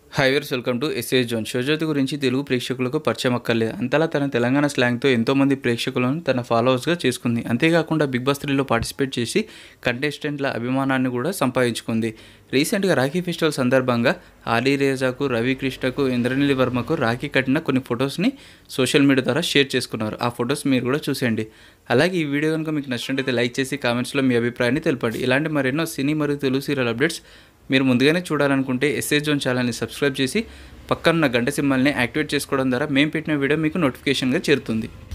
హైవేర్స్ welcome to SA zone షోజ్యోతి గురించి తెలుగు ప్రేక్షకులకు పరిచయం అక్కర్లేదు అంతలా తన తెలంగాణ స్లాంగ్తో ఎంతోమంది ప్రేక్షకులను తన ఫాలోవర్స్గా చేసుకుంది అంతేకాకుండా బిగ్ బాస్ త్రీలో పార్టిసిపేట్ చేసి కంటెస్టెంట్ల అభిమానాన్ని కూడా సంపాదించుకుంది రీసెంట్గా రాఖీ ఫెస్టివల్ సందర్భంగా ఆలీ రేజాకు రవికృష్ణకు ఇంద్రనీలి వర్మకు రాఖీ కట్టిన కొన్ని ఫొటోస్ని సోషల్ మీడియా ద్వారా షేర్ చేసుకున్నారు ఆ ఫొటోస్ మీరు కూడా చూసేయండి అలాగే ఈ వీడియో కనుక మీకు నచ్చినట్టయితే లైక్ చేసి కామెంట్స్లో మీ అభిప్రాయాన్ని తెలపండి ఇలాంటి మరెన్నో సినీ మరియు తెలుగు సీరియల్ అప్డేట్స్ మీరు ముందుగానే చూడాలనుకుంటే ఎస్ఎస్ జోన్ ఛానల్ని సబ్స్క్రైబ్ చేసి పక్కనున్న గంట సింబల్ని యాక్టివేట్ చేసుకోవడం ద్వారా మేము పెట్టిన వీడియో మీకు నోటిఫికేషన్గా చేరుతుంది